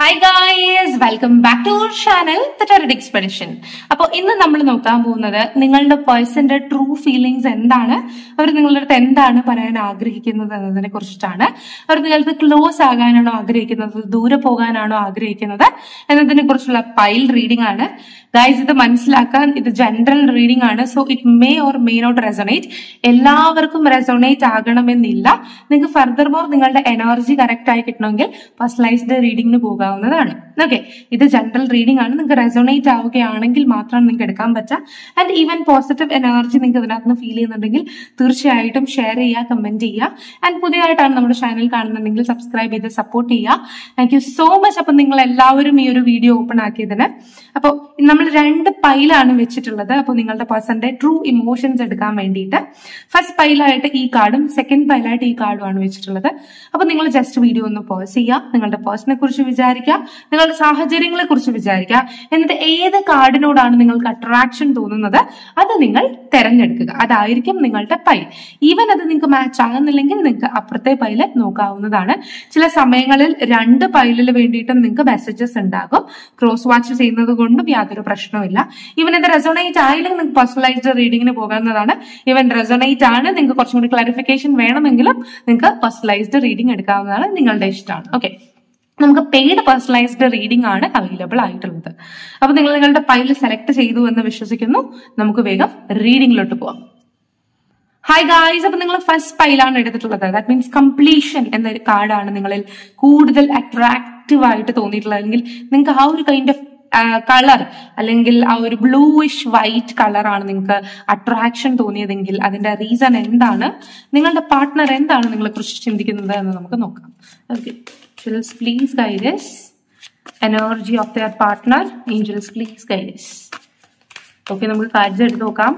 hi guys welcome back to our channel the tarot expedition അപ്പോൾ ഇന്ന് നമ്മൾ നോക്കാൻ പോകുന്നത് നിങ്ങളുടെ പേഴ്സന്റെ ട്രൂ ഫീലിങ്സ് എന്താണ് അവർ നിങ്ങളുടെ അടുത്ത് എന്താണ് പറയാൻ ആഗ്രഹിക്കുന്നത് എന്നതിനെ കുറിച്ചിട്ടാണ് അവർ നിങ്ങൾക്ക് ക്ലോസ് ആകാനാണോ ആഗ്രഹിക്കുന്നത് ദൂരെ പോകാനാണോ ആഗ്രഹിക്കുന്നത് എന്നതിനെ കുറിച്ചുള്ള പൈൽ റീഡിംഗ് ആണ് ഗൈസ് ഇത് മനസ്സിലാക്കാൻ ഇത് ജനറൽ റീഡിംഗ് ആണ് so it may or may not resonate എല്ലാവർക്കും റെസൊണേറ്റ് ആകണമെന്നില്ല നിങ്ങൾക്ക് ഫർദർ മോർ നിങ്ങളുടെ എനർജി കറക്റ്റ് ആയി കിട്ടണമെങ്കിൽ പേഴ്സണലൈസ്ഡ് റീഡിംഗിന് പോകാവുന്നതാണ് ഓക്കെ ഇത് ജനറൽ റീഡിംഗ് ആണ് നിങ്ങൾക്ക് റെസൊണേറ്റ് ആവുകയാണെങ്കിൽ മാത്രം നിങ്ങൾക്ക് എടുക്കാൻ പറ്റുക ആൻഡ് ഈവൻ പോസിറ്റീവ് എനർജി നിങ്ങൾക്ക് ഇതിനകത്ത് നിന്ന് ഫീൽ ചെയ്യുന്നുണ്ടെങ്കിൽ തീർച്ചയായിട്ടും ഷെയർ ചെയ്യുക കമന്റ് ചെയ്യുക ആൻഡ് പുതിയതായിട്ടാണ് നമ്മുടെ ചാനൽ കാണുന്നുണ്ടെങ്കിൽ സബ്സ്ക്രൈബ് ചെയ്ത് സപ്പോർട്ട് ചെയ്യുക താങ്ക് യു സോ മച്ച് അപ്പൊ നിങ്ങൾ എല്ലാവരും ഈ ഒരു വീഡിയോ ഓപ്പൺ ആക്കിയതിന് അപ്പോൾ നമ്മൾ രണ്ട് പൈലാണ് വെച്ചിട്ടുള്ളത് അപ്പോൾ നിങ്ങളുടെ പേഴ്സന്റെ ട്രൂ ഇമോഷൻസ് എടുക്കാൻ വേണ്ടിയിട്ട് ഫസ്റ്റ് പൈലായിട്ട് ഈ കാർഡും സെക്കൻഡ് പൈലായിട്ട് ഈ കാർഡുമാണ് വെച്ചിട്ടുള്ളത് അപ്പോൾ നിങ്ങൾ ജസ്റ്റ് വീഡിയോ ഒന്ന് പോസ് ചെയ്യുക നിങ്ങളുടെ പേഴ്സണെ കുറിച്ച് വിചാരിക്കുക നിങ്ങളുടെ സാഹചര്യങ്ങളെ കുറിച്ച് വിചാരിക്കുക എന്നിട്ട് ഏത് കാർഡിനോടാണ് നിങ്ങൾക്ക് അട്രാക്ഷൻ തോന്നുന്നത് അത് നിങ്ങൾ തെരഞ്ഞെടുക്കുക അതായിരിക്കും നിങ്ങളുടെ പൈ ഈവൻ അത് നിങ്ങൾക്ക് മാച്ച് ആകുന്നില്ലെങ്കിൽ നിങ്ങൾക്ക് അപ്പുറത്തെ പൈല് നോക്കാവുന്നതാണ് ചില സമയങ്ങളിൽ രണ്ട് പൈലിൽ വേണ്ടിയിട്ടും നിങ്ങൾക്ക് മെസ്സേജസ് ഉണ്ടാകും ക്രോസ് വാച്ച് ചെയ്യുന്നത് കൊണ്ടും യാതൊരു പ്രശ്നവുമില്ല ഇവൻ ഇത് റെസോണേറ്റ് ആയില്ലെങ്കിൽ നിങ്ങൾക്ക് പേഴ്സണലൈസ്ഡ് റീഡിങ്ങിന് പോകാവുന്നതാണ് ഇവൻ റെസോണേറ്റ് ആണ് നിങ്ങൾക്ക് കുറച്ചും കൂടി ക്ലാരിഫിക്കേഷൻ വേണമെങ്കിലും നിങ്ങൾക്ക് പേഴ്സണലൈസ്ഡ് റീഡിംഗ് എടുക്കാവുന്നതാണ് നിങ്ങളുടെ ഇഷ്ടമാണ് ഓക്കെ നമുക്ക് പെയ്ഡ് പേഴ്സണലൈസ്ഡ് റീഡിംഗ് ആണ് അവൈലബിൾ ആയിട്ടുള്ളത് അപ്പൊ നിങ്ങൾ നിങ്ങളുടെ ഫയൽ സെലക്ട് ചെയ്തു എന്ന് വിശ്വസിക്കുന്നു നമുക്ക് വേഗം റീഡിംഗിലോട്ട് പോവാം ഹായ് ഗായ്സ് അപ്പൊ നിങ്ങൾ ഫസ്റ്റ് പൈലാണ് എടുത്തിട്ടുള്ളത് ദാറ്റ് മീൻസ് കംപ്ലീഷൻ എന്നൊരു കാർഡാണ് നിങ്ങളിൽ കൂടുതൽ അട്രാക്റ്റീവ് ആയിട്ട് തോന്നിയിട്ടുള്ളത് അല്ലെങ്കിൽ നിങ്ങൾക്ക് ആ ഒരു കൈൻഡ് ഓഫ് കളർ അല്ലെങ്കിൽ ആ ഒരു ബ്ലൂയിഷ് വൈറ്റ് കളറാണ് നിങ്ങൾക്ക് അട്രാക്ഷൻ തോന്നിയതെങ്കിൽ അതിന്റെ റീസൺ എന്താണ് നിങ്ങളുടെ പാർട്ട്ണർ എന്താണ് നിങ്ങളെ കുറിച്ച് ചിന്തിക്കുന്നത് എന്ന് നമുക്ക് നോക്കാം okay angels please guide us energy of their partner angels please guide us okay നമുക്ക് കാർഡ്സ് എടുത്ത് നോക്കാം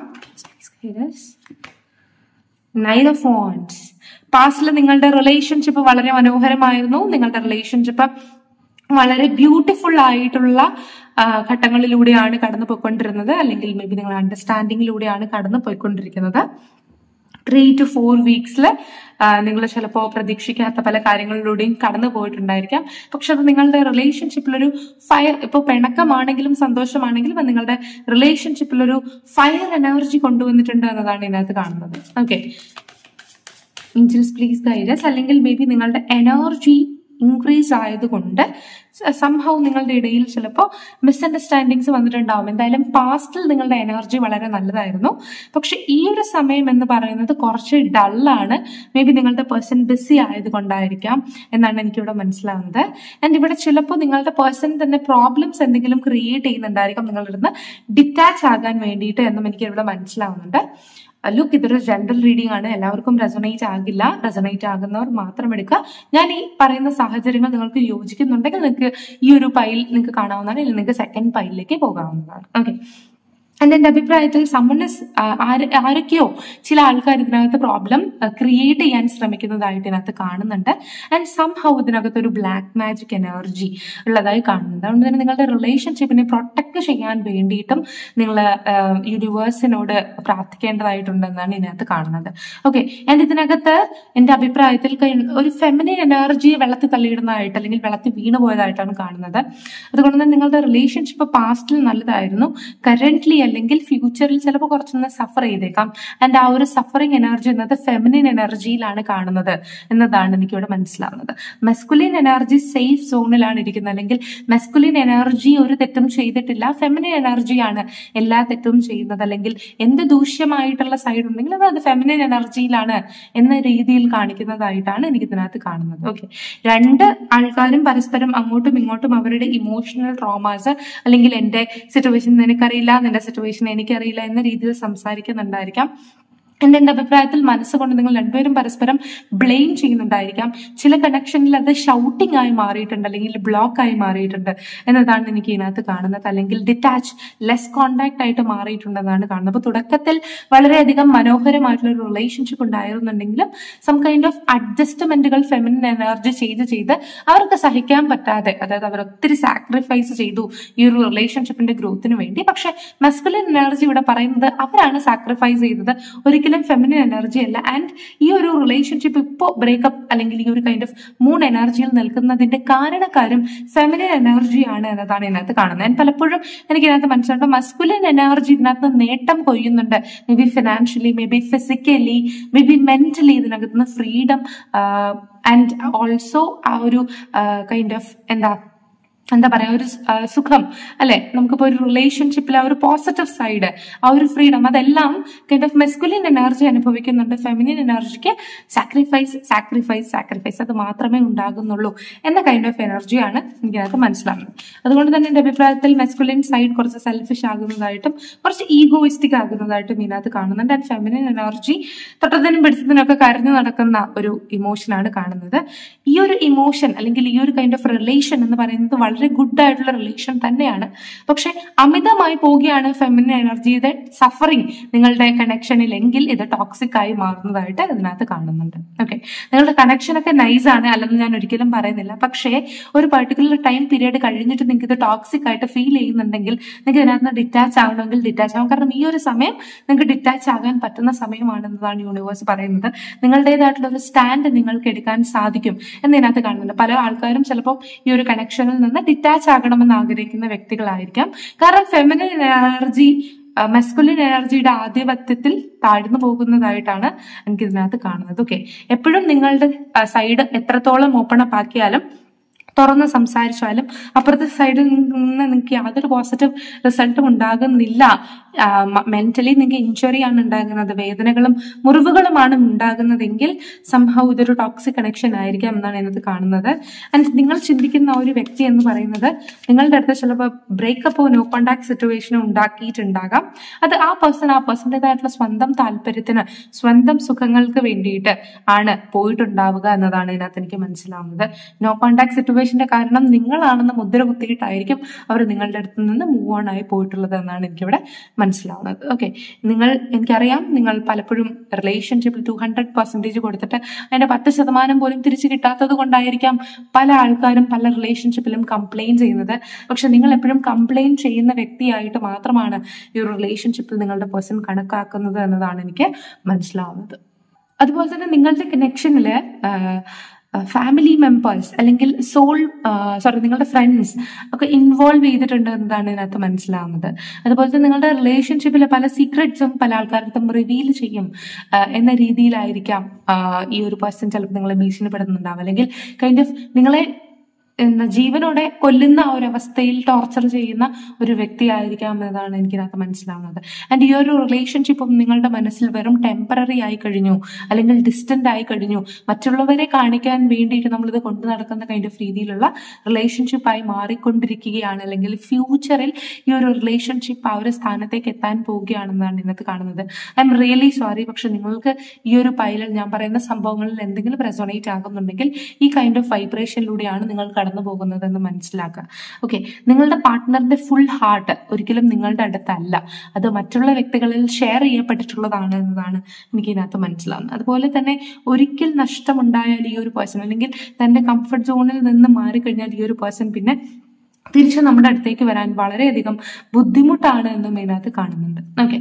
നൈൻ ഓഫ് ഫോൺസ് പാസ്റ്റിൽ നിങ്ങളുടെ റിലേഷൻഷിപ്പ് വളരെ മനോഹരമായിരുന്നു നിങ്ങളുടെ റിലേഷൻഷിപ്പ് വളരെ ബ്യൂട്ടിഫുൾ ആയിട്ടുള്ള ഘട്ടങ്ങളിലൂടെയാണ് കടന്നു പോയിക്കൊണ്ടിരുന്നത് അല്ലെങ്കിൽ മേ ബി നിങ്ങൾ അണ്ടർസ്റ്റാൻഡിങ്ങിലൂടെയാണ് കടന്നു പോയിക്കൊണ്ടിരിക്കുന്നത് ത്രീ ടു ഫോർ വീക്സിൽ നിങ്ങൾ ചിലപ്പോൾ പ്രതീക്ഷിക്കാത്ത പല കാര്യങ്ങളിലൂടെയും കടന്നു പോയിട്ടുണ്ടായിരിക്കാം പക്ഷെ അത് നിങ്ങളുടെ റിലേഷൻഷിപ്പിലൊരു ഫയർ ഇപ്പോൾ പിണക്കമാണെങ്കിലും സന്തോഷമാണെങ്കിലും അത് നിങ്ങളുടെ റിലേഷൻഷിപ്പിലൊരു ഫയർ എനർജി കൊണ്ടുവന്നിട്ടുണ്ട് എന്നതാണ് ഇതിനകത്ത് കാണുന്നത് ഓക്കെ ഇഞ്ചിൽസ് പ്ലീസ് ഗൈഡസ് അല്ലെങ്കിൽ മേ ബി നിങ്ങളുടെ എനർജി ഇൻക്രീസ് ആയതുകൊണ്ട് സംഭവം നിങ്ങളുടെ ഇടയിൽ ചിലപ്പോൾ മിസ്അണ്ടർസ്റ്റാൻഡിങ്സ് വന്നിട്ടുണ്ടാവും എന്തായാലും പാസ്റ്റിൽ നിങ്ങളുടെ എനർജി വളരെ നല്ലതായിരുന്നു പക്ഷെ ഈ ഒരു സമയം എന്ന് പറയുന്നത് കുറച്ച് ഡള്ളാണ് മേ ബി നിങ്ങളുടെ പേഴ്സൺ ബിസി ആയതുകൊണ്ടായിരിക്കാം എന്നാണ് എനിക്കിവിടെ മനസ്സിലാവുന്നത് ആൻഡ് ഇവിടെ ചിലപ്പോൾ നിങ്ങളുടെ പേഴ്സൺ തന്നെ പ്രോബ്ലംസ് എന്തെങ്കിലും ക്രിയേറ്റ് ചെയ്യുന്നുണ്ടായിരിക്കും നിങ്ങളുടെ അടുത്ത് ഡിറ്റാച്ച് ആകാൻ വേണ്ടിയിട്ട് എന്നും എനിക്ക് ഇവിടെ മനസ്സിലാവുന്നുണ്ട് ലുക്ക് ഇതൊരു ജനറൽ റീഡിംഗ് ആണ് എല്ലാവർക്കും റെസൊണേറ്റ് ആകില്ല റെസൊണേറ്റ് ആകുന്നവർ മാത്രം എടുക്കുക ഞാൻ ഈ പറയുന്ന സാഹചര്യങ്ങൾ നിങ്ങൾക്ക് യോജിക്കുന്നുണ്ടെങ്കിൽ നിങ്ങൾക്ക് ഈ ഒരു പൈൽ നിങ്ങൾക്ക് കാണാവുന്നതാണ് അല്ലെങ്കിൽ നിങ്ങൾക്ക് സെക്കൻഡ് പൈലിലേക്ക് പോകാവുന്നതാണ് ഓക്കെ ആൻഡ് എൻ്റെ അഭിപ്രായത്തിൽ സമ്മൺസ് ആരൊക്കെയോ ചില ആൾക്കാർ ഇതിനകത്ത് പ്രോബ്ലം ക്രിയേറ്റ് ചെയ്യാൻ ശ്രമിക്കുന്നതായിട്ട് ഇതിനകത്ത് കാണുന്നുണ്ട് ആൻഡ് സം ഹൗ ഇതിനകത്ത് ഒരു ബ്ലാക്ക് മാജിക് എനർജി ഉള്ളതായി കാണുന്നുണ്ട് അതുകൊണ്ട് തന്നെ നിങ്ങളുടെ റിലേഷൻഷിപ്പിനെ പ്രൊട്ടക്ട് ചെയ്യാൻ വേണ്ടിയിട്ടും നിങ്ങൾ യൂണിവേഴ്സിനോട് പ്രാർത്ഥിക്കേണ്ടതായിട്ടുണ്ടെന്നാണ് ഇതിനകത്ത് കാണുന്നത് ഓക്കെ ആൻഡ് ഇതിനകത്ത് എൻ്റെ അഭിപ്രായത്തിൽ ഒരു ഫെമിനിൻ എനർജി വെള്ളത്തിൽ തള്ളിയിടുന്നതായിട്ട് അല്ലെങ്കിൽ വെള്ളത്തിൽ വീണു പോയതായിട്ടാണ് കാണുന്നത് അതുകൊണ്ട് തന്നെ നിങ്ങളുടെ റിലേഷൻഷിപ്പ് പാസ്റ്റിൽ നല്ലതായിരുന്നു കറന്റ്ലി അല്ലെങ്കിൽ ഫ്യൂച്ചറിൽ ചിലപ്പോൾ കുറച്ചൊന്ന് സഫർ ചെയ്തേക്കാം ആൻഡ് ആ ഒരു സഫറിങ് എനർജി എന്നത് ഫെമിനിൻ എനർജിയിലാണ് കാണുന്നത് എന്നതാണ് എനിക്കിവിടെ മനസ്സിലാവുന്നത് മെസ്കുലിൻ എനർജി സേഫ് സോണിലാണ് ഇരിക്കുന്നത് അല്ലെങ്കിൽ മെസ്കുലിൻ എനർജി ഒരു തെറ്റും ചെയ്തിട്ടില്ല ഫെമിനിൻ എനർജിയാണ് എല്ലാ തെറ്റും ചെയ്യുന്നത് അല്ലെങ്കിൽ എന്ത് ദൂഷ്യമായിട്ടുള്ള സൈഡ് ഉണ്ടെങ്കിൽ അത് ഫെമിനിൻ എനർജിയിലാണ് എന്ന രീതിയിൽ കാണിക്കുന്നതായിട്ടാണ് എനിക്ക് ഇതിനകത്ത് കാണുന്നത് ഓക്കെ രണ്ട് ആൾക്കാരും പരസ്പരം അങ്ങോട്ടും ഇങ്ങോട്ടും അവരുടെ ഇമോഷണൽ ട്രോമാസ് അല്ലെങ്കിൽ എന്റെ സിറ്റുവേഷൻ നിനക്കറിയില്ല നിന്റെ സിറ്റുവേഷൻ എനിക്കറിയില്ല എന്ന രീതിയിൽ സംസാരിക്കുന്നുണ്ടായിരിക്കാം എൻ്റെ എൻ്റെ അഭിപ്രായത്തിൽ മനസ്സുകൊണ്ട് നിങ്ങൾ രണ്ടുപേരും പരസ്പരം ബ്ലെയിം ചെയ്യുന്നുണ്ടായിരിക്കാം ചില കണക്ഷനിൽ അത് ഷൗട്ടിംഗ് ആയി മാറിയിട്ടുണ്ട് അല്ലെങ്കിൽ ബ്ലോക്ക് ആയി മാറിയിട്ടുണ്ട് എന്നതാണ് എനിക്ക് ഇതിനകത്ത് കാണുന്നത് അല്ലെങ്കിൽ ഡിറ്റാച്ച് ലെസ് കോണ്ടാക്ട് ആയിട്ട് മാറിയിട്ടുണ്ടെന്നാണ് കാണുന്നത് അപ്പോൾ തുടക്കത്തിൽ വളരെയധികം മനോഹരമായിട്ടുള്ള ഒരു റിലേഷൻഷിപ്പ് ഉണ്ടായിരുന്നുണ്ടെങ്കിലും സം കൈൻഡ് ഓഫ് അഡ്ജസ്റ്റ്മെന്റുകൾ ഫെമിനിൻ എനർജി ചെയ്ത് ചെയ്ത് അവർക്ക് സഹിക്കാൻ പറ്റാതെ അതായത് അവർ ഒത്തിരി സാക്രിഫൈസ് ചെയ്തു ഈ ഒരു റിലേഷൻഷിപ്പിന്റെ ഗ്രോത്തിന് വേണ്ടി പക്ഷെ മെസ്കുലിൻ എനർജി ഇവിടെ പറയുന്നത് അവരാണ് സാക്രിഫൈസ് ചെയ്തത് ഒരിക്കലും ഒരിക്കലും ഫെമിനിൻ എനർജി അല്ല ആൻഡ് ഈ ഒരു റിലേഷൻഷിപ്പ് ഇപ്പോൾ ബ്രേക്കപ്പ് അല്ലെങ്കിൽ ഈ ഒരു കൈൻഡ് ഓഫ് മൂൺ എനർജിയിൽ നിൽക്കുന്നതിന്റെ കാരണക്കാരും ഫെമിനിൻ എനർജിയാണ് എന്നതാണ് ഇതിനകത്ത് കാണുന്നത് ഞാൻ പലപ്പോഴും എനിക്ക് ഇതിനകത്ത് മനസ്സിലായിട്ട് മസ്കുലിൻ എനർജി ഇതിനകത്ത് നേട്ടം കൊയ്യുന്നുണ്ട് may be financially may be physically may be mentally ഇതിനകത്ത് നിന്ന് ഫ്രീഡം ആൻഡ് ഓൾസോ ആ ഒരു കൈൻഡ് ഓഫ് എന്താ എന്താ പറയാ ഒരു സ്- ആ, സുഖം അല്ലെ നമുക്കിപ്പോ ഒരു റിലേഷൻഷിപ്പിൽ ആ ഒരു പോസിറ്റീവ് സൈഡ് ആ ഒരു ഫ്രീഡം അതെല്ലാം കൈൻഡ് ഓഫ് മെസ്കുലിൻ എനർജി അനുഭവിക്കുന്നുണ്ട് ഫെമിനിൻ എനർജിക്ക് സാക്രിഫൈസ് സാക്രിഫൈസ് സാക്രിഫൈസ് അത് മാത്രമേ ഉണ്ടാകുന്നുള്ളൂ എന്ന കൈൻഡ് ഓഫ് എനർജിയാണ് എനിക്കതിനകത്ത് മനസ്സിലാകുന്നത് അതുകൊണ്ട് തന്നെ എന്റെ അഭിപ്രായത്തിൽ മെസ്കുലിൻ സൈഡ് കുറച്ച് സെൽഫിഷ് ആകുന്നതായിട്ടും കുറച്ച് ഈഗോയിസ്റ്റിക് ആകുന്നതായിട്ടും ഇതിനകത്ത് കാണുന്നുണ്ട് ആൻഡ് ഫെമിനിൻ എനർജി തൊട്ടതിനും പിടിച്ചതിനും ഒക്കെ കരഞ്ഞു നടക്കുന്ന ഒരു ഇമോഷനാണ് കാണുന്നത് ഈ ഒരു ഇമോഷൻ അല്ലെങ്കിൽ ഈ ഒരു കൈൻഡ് ഓഫ് റിലേഷൻ എന്ന് പറയുന്നത് വളരെ ഗുഡ് ആയിട്ടുള്ള റിലേഷൻ തന്നെയാണ് പക്ഷെ അമിതമായി പോവുകയാണ് ഫെമിനിൻ എനർജിയുടെ സഫറിങ് നിങ്ങളുടെ കണക്ഷനിൽ എങ്കിൽ ഇത് ടോക്സിക് ആയി മാറുന്നതായിട്ട് ഇതിനകത്ത് കാണുന്നുണ്ട് ഓക്കെ നിങ്ങളുടെ കണക്ഷൻ ഒക്കെ നൈസ് ആണ് അല്ലെന്ന് ഞാൻ ഒരിക്കലും പറയുന്നില്ല പക്ഷേ ഒരു പെർട്ടിക്കുലർ ടൈം പീരീഡ് കഴിഞ്ഞിട്ട് നിങ്ങൾക്ക് ഇത് ടോക്സിക് ആയിട്ട് ഫീൽ ചെയ്യുന്നുണ്ടെങ്കിൽ നിങ്ങൾക്ക് ഇതിനകത്ത് നിന്ന് ഡിറ്റാച്ച് ആവണമെങ്കിൽ ഡിറ്റാച്ച് ആവും കാരണം ഈ ഒരു സമയം നിങ്ങൾക്ക് ഡിറ്റാച്ച് ആകാൻ പറ്റുന്ന സമയമാണെന്നതാണ് യൂണിവേഴ്സ് പറയുന്നത് നിങ്ങളുടേതായിട്ടുള്ള ഒരു സ്റ്റാൻഡ് നിങ്ങൾക്ക് എടുക്കാൻ സാധിക്കും എന്ന് ഇതിനകത്ത് കാണുന്നുണ്ട് പല ആൾക്കാരും ചിലപ്പോൾ ഈ ഒരു കണക്ഷനിൽ നിന്ന് ഡിറ്റാച്ച് ആകണമെന്ന് ആഗ്രഹിക്കുന്ന വ്യക്തികളായിരിക്കാം കാരണം ഫെമിനിൻ എനർജി മെസ്കുലിൻ എനർജിയുടെ ആധിപത്യത്തിൽ താഴ്ന്നു പോകുന്നതായിട്ടാണ് എനിക്ക് ഇതിനകത്ത് കാണുന്നത് ഓക്കെ എപ്പോഴും നിങ്ങളുടെ സൈഡ് എത്രത്തോളം ഓപ്പൺ അപ്പ് ആക്കിയാലും തുറന്ന് സംസാരിച്ചാലും അപ്പുറത്തെ സൈഡിൽ നിന്ന് നിങ്ങൾക്ക് യാതൊരു പോസിറ്റീവ് റിസൾട്ടും ഉണ്ടാകുന്നില്ല മെന്റലി നിങ്ങൾക്ക് ഇഞ്ചുറി ആണ് ഉണ്ടാകുന്നത് വേദനകളും മുറിവുകളുമാണ് ഉണ്ടാകുന്നതെങ്കിൽ സംഭവം ഇതൊരു ടോക്സിക് കണക്ഷൻ ആയിരിക്കാം എന്നാണ് ഇതിനകത്ത് കാണുന്നത് ആൻഡ് നിങ്ങൾ ചിന്തിക്കുന്ന ആ ഒരു വ്യക്തി എന്ന് പറയുന്നത് നിങ്ങളുടെ അടുത്ത് ചിലപ്പോൾ ബ്രേക്കപ്പോ നോ കോണ്ടാക്ട് സിറ്റുവേഷനോ ഉണ്ടാക്കിയിട്ടുണ്ടാകാം അത് ആ പേഴ്സൺ ആ പേഴ്സൻ്റെതായിട്ടുള്ള സ്വന്തം താല്പര്യത്തിന് സ്വന്തം സുഖങ്ങൾക്ക് വേണ്ടിയിട്ട് ആണ് പോയിട്ടുണ്ടാവുക എന്നതാണ് ഇതിനകത്ത് എനിക്ക് മനസ്സിലാവുന്നത് നോ കോണ്ടാക്ട് സിറ്റുവേഷന്റെ കാരണം നിങ്ങളാണെന്ന് മുദ്ര കുത്തിയിട്ടായിരിക്കും അവർ നിങ്ങളുടെ അടുത്ത് നിന്ന് മൂവ് ഓൺ ആയി പോയിട്ടുള്ളത് എന്നാണ് എനിക്കിവിടെ മനസ്സിലാവുന്നത് ഓക്കെ നിങ്ങൾ എനിക്കറിയാം നിങ്ങൾ പലപ്പോഴും റിലേഷൻഷിപ്പിൽ ടു ഹൺഡ്രഡ് പെർസെൻറ്റേജ് കൊടുത്തിട്ട് അതിന്റെ പത്ത് ശതമാനം പോലും തിരിച്ചു കിട്ടാത്തത് കൊണ്ടായിരിക്കാം പല ആൾക്കാരും പല റിലേഷൻഷിപ്പിലും കംപ്ലൈൻ ചെയ്യുന്നത് പക്ഷെ നിങ്ങൾ എപ്പോഴും കംപ്ലൈൻ ചെയ്യുന്ന വ്യക്തിയായിട്ട് മാത്രമാണ് ഈ ഒരു റിലേഷൻഷിപ്പിൽ നിങ്ങളുടെ പേഴ്സൺ കണക്കാക്കുന്നത് എന്നതാണ് എനിക്ക് മനസ്സിലാവുന്നത് അതുപോലെ തന്നെ നിങ്ങളുടെ കണക്ഷനില് ഫാമിലി മെമ്പേഴ്സ് അല്ലെങ്കിൽ സോൾ സോറി നിങ്ങളുടെ ഫ്രണ്ട്സ് ഒക്കെ ഇൻവോൾവ് ചെയ്തിട്ടുണ്ട് എന്നതാണ് ഇതിനകത്ത് മനസ്സിലാവുന്നത് അതുപോലെ തന്നെ നിങ്ങളുടെ റിലേഷൻഷിപ്പിലെ പല സീക്രട്സും പല ആൾക്കാരുടെ റിവീൽ ചെയ്യും ആ, എന്ന രീതിയിലായിരിക്കാം ആ, ഈ ഒരു പേഴ്സൺ ചിലപ്പോൾ നിങ്ങളെ ഭീഷണിപ്പെടുത്തുന്നുണ്ടാവും അല്ലെങ്കിൽ കൈൻഡ് ഓഫ് നിങ്ങളെ എന്താ ജീവനോടെ കൊല്ലുന്ന ആ ഒരു അവസ്ഥയിൽ ടോർച്ചർ ചെയ്യുന്ന ഒരു വ്യക്തിയായിരിക്കാം എന്നതാണ് എനിക്കിതിനകത്ത് മനസ്സിലാവുന്നത് ആൻഡ് ഈ ഒരു റിലേഷൻഷിപ്പും നിങ്ങളുടെ മനസ്സിൽ വെറും ടെമ്പററി ആയി കഴിഞ്ഞു അല്ലെങ്കിൽ ഡിസ്റ്റന്റ് ആയി കഴിഞ്ഞു മറ്റുള്ളവരെ കാണിക്കാൻ വേണ്ടിയിട്ട് നമ്മളിത് കൊണ്ടു നടക്കുന്ന കൈൻഡ് ഓഫ് രീതിയിലുള്ള റിലേഷൻഷിപ്പായി മാറിക്കൊണ്ടിരിക്കുകയാണ് അല്ലെങ്കിൽ ഫ്യൂച്ചറിൽ ഈ ഒരു റിലേഷൻഷിപ്പ് ആ ഒരു സ്ഥാനത്തേക്ക് എത്താൻ പോവുകയാണെന്നാണ് ഇതിനകത്ത് കാണുന്നത് ഐ എം റിയലി സോറി പക്ഷെ നിങ്ങൾക്ക് ഈ ഒരു പൈലിൽ ഞാൻ പറയുന്ന സംഭവങ്ങളിൽ എന്തെങ്കിലും റെസൊണേറ്റ് ആകുന്നുണ്ടെങ്കിൽ ഈ കൈൻഡ് ഓഫ് വൈബ്രേഷനിലൂടെയാണ് നിങ്ങൾ കടന്നു പോകുന്നതെന്ന് മനസ്സിലാക്കുക ഓക്കെ നിങ്ങളുടെ പാർട്ട്ണറിന്റെ ഫുൾ ഹാർട്ട് ഒരിക്കലും നിങ്ങളുടെ അടുത്തല്ല അത് മറ്റുള്ള വ്യക്തികളിൽ ഷെയർ ചെയ്യപ്പെട്ടിട്ടുള്ളതാണ് എന്നതാണ് എനിക്ക് ഇതിനകത്ത് മനസ്സിലാവുന്നത് അതുപോലെ തന്നെ ഒരിക്കൽ നഷ്ടമുണ്ടായാൽ ഈ ഒരു പേഴ്സൺ അല്ലെങ്കിൽ തന്റെ കംഫർട്ട് സോണിൽ നിന്ന് മാറിക്കഴിഞ്ഞാൽ ഈ ഒരു പേഴ്സൺ പിന്നെ തിരിച്ച് നമ്മുടെ അടുത്തേക്ക് വരാൻ വളരെയധികം ബുദ്ധിമുട്ടാണ് എന്നും ഇതിനകത്ത് കാണുന്നുണ്ട് ഓക്കെ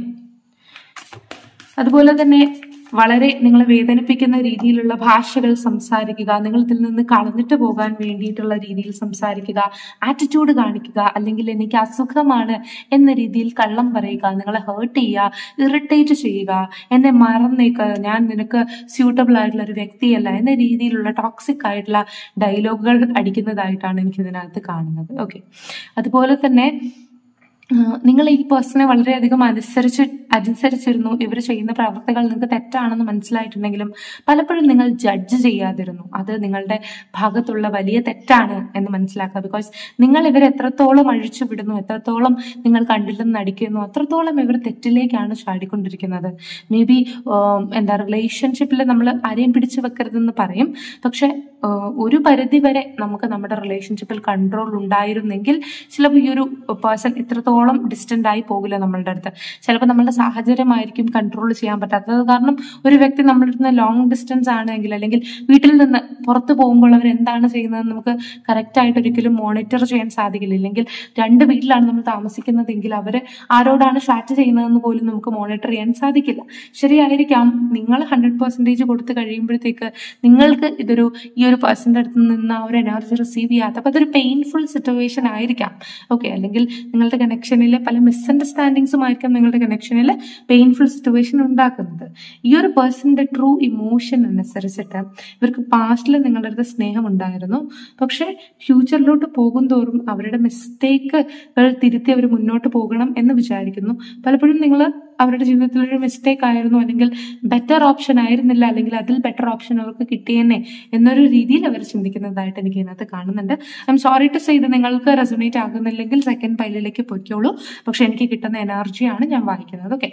അതുപോലെ തന്നെ വളരെ നിങ്ങളെ വേദനിപ്പിക്കുന്ന രീതിയിലുള്ള ഭാഷകൾ സംസാരിക്കുക നിങ്ങൾ ഇതിൽ നിന്ന് കളഞ്ഞിട്ട് പോകാൻ വേണ്ടിയിട്ടുള്ള രീതിയിൽ സംസാരിക്കുക ആറ്റിറ്റ്യൂഡ് കാണിക്കുക അല്ലെങ്കിൽ എനിക്ക് അസുഖമാണ് എന്ന രീതിയിൽ കള്ളം പറയുക നിങ്ങളെ ഹേർട്ട് ചെയ്യുക ഇറിറ്റേറ്റ് ചെയ്യുക എന്നെ മറന്നേക്ക് ഞാൻ നിനക്ക് സ്യൂട്ടബിൾ ആയിട്ടുള്ള ഒരു വ്യക്തിയല്ല എന്ന രീതിയിലുള്ള ടോക്സിക് ആയിട്ടുള്ള ഡയലോഗുകൾ അടിക്കുന്നതായിട്ടാണ് എനിക്ക് ഇതിനകത്ത് കാണുന്നത് ഓക്കെ അതുപോലെ തന്നെ ആഹ് നിങ്ങൾ ഈ പേഴ്സണെ വളരെയധികം അനുസരിച്ച് അനുസരിച്ചിരുന്നു ഇവർ ചെയ്യുന്ന പ്രവർത്തികൾ നിങ്ങൾക്ക് തെറ്റാണെന്ന് മനസ്സിലായിട്ടുണ്ടെങ്കിലും പലപ്പോഴും നിങ്ങൾ ജഡ്ജ് ചെയ്യാതിരുന്നു അത് നിങ്ങളുടെ ഭാഗത്തുള്ള വലിയ തെറ്റാണ് എന്ന് മനസ്സിലാക്കുക ബിക്കോസ് നിങ്ങൾ ഇവർ എത്രത്തോളം അഴിച്ചു വിടുന്നു എത്രത്തോളം നിങ്ങൾ കണ്ടില്ലെന്ന് നടിക്കുന്നു അത്രത്തോളം ഇവർ തെറ്റിലേക്കാണ് ചാടിക്കൊണ്ടിരിക്കുന്നത് മേ ബി എന്താ റിലേഷൻഷിപ്പിൽ നമ്മൾ ആരെയും പിടിച്ചു വെക്കരുതെന്ന് പറയും പക്ഷെ ആഹ് ഒരു പരിധി വരെ നമുക്ക് നമ്മുടെ റിലേഷൻഷിപ്പിൽ കൺട്രോൾ ഉണ്ടായിരുന്നെങ്കിൽ ചിലപ്പോൾ ഈ ഒരു പേഴ്സൺ ഇത്രത്തോളം അത്രത്തോളം ഡിസ്റ്റന്റ് ആയി പോകില്ല നമ്മളുടെ അടുത്ത് ചിലപ്പോൾ നമ്മളുടെ സാഹചര്യമായിരിക്കും കൺട്രോൾ ചെയ്യാൻ പറ്റാത്തത് കാരണം ഒരു വ്യക്തി നമ്മളുടെ അടുത്ത് ലോങ് ഡിസ്റ്റൻസ് ആണെങ്കിൽ അല്ലെങ്കിൽ വീട്ടിൽ നിന്ന് പുറത്ത് പോകുമ്പോൾ അവർ എന്താണ് ചെയ്യുന്നത് നമുക്ക് കറക്റ്റ് ആയിട്ട് ഒരിക്കലും മോണിറ്റർ ചെയ്യാൻ സാധിക്കില്ല ഇല്ലെങ്കിൽ രണ്ട് വീട്ടിലാണ് നമ്മൾ താമസിക്കുന്നതെങ്കിൽ അവർ ആരോടാണ് ചാറ്റ് ചെയ്യുന്നതെന്ന് പോലും നമുക്ക് മോണിറ്റർ ചെയ്യാൻ സാധിക്കില്ല ശരിയായിരിക്കാം നിങ്ങൾ ഹൺഡ്രഡ് പെർസെൻറ്റേജ് കൊടുത്ത് കഴിയുമ്പോഴത്തേക്ക് നിങ്ങൾക്ക് ഇതൊരു ഈ ഒരു പേഴ്സൻ്റെ അടുത്ത് നിന്ന് ആ ഒരു എനർജി റിസീവ് ചെയ്യാത്ത അപ്പോൾ അതൊരു പെയിൻഫുൾ സിറ്റുവേഷൻ ആയിരിക്കാം ഓക്കെ അല്ലെങ്കിൽ നിങ്ങളുടെ കണക്ഷനിൽ പല മിസ്അണ്ടർസ്റ്റാൻഡിങ്സും ആയിരിക്കാം നിങ്ങളുടെ കണക്ഷനിൽ പെയിൻഫുൾ സിറ്റുവേഷൻ ഉണ്ടാക്കുന്നത് ഈ ഒരു പേഴ്സണിന്റെ ട്രൂ ഇമോഷൻ അനുസരിച്ചിട്ട് ഇവർക്ക് പാസ്റ്റിൽ നിങ്ങളുടെ അടുത്ത് സ്നേഹം ഉണ്ടായിരുന്നു പക്ഷെ ഫ്യൂച്ചറിലോട്ട് പോകും തോറും അവരുടെ മിസ്റ്റേക്കുകൾ തിരുത്തി അവർ മുന്നോട്ട് പോകണം എന്ന് വിചാരിക്കുന്നു പലപ്പോഴും നിങ്ങൾ അവരുടെ ജീവിതത്തിൽ ഒരു മിസ്റ്റേക്ക് ആയിരുന്നു അല്ലെങ്കിൽ ബെറ്റർ ഓപ്ഷൻ ആയിരുന്നില്ല അല്ലെങ്കിൽ അതിൽ ബെറ്റർ ഓപ്ഷൻ അവർക്ക് കിട്ടിയെന്നെ എന്നൊരു രീതിയിൽ അവർ ചിന്തിക്കുന്നതായിട്ട് എനിക്ക് ഇതിനകത്ത് കാണുന്നുണ്ട് I am sorry to say ഇത് നിങ്ങൾക്ക് റെസൊണേറ്റ് ആകുന്നില്ലെങ്കിൽ സെക്കൻഡ് പൈലിലേക്ക് പൊയ്ക്കോളൂ പക്ഷെ എനിക്ക് കിട്ടുന്ന എനർജിയാണ് ഞാൻ വായിക്കുന്നത് ഓക്കെ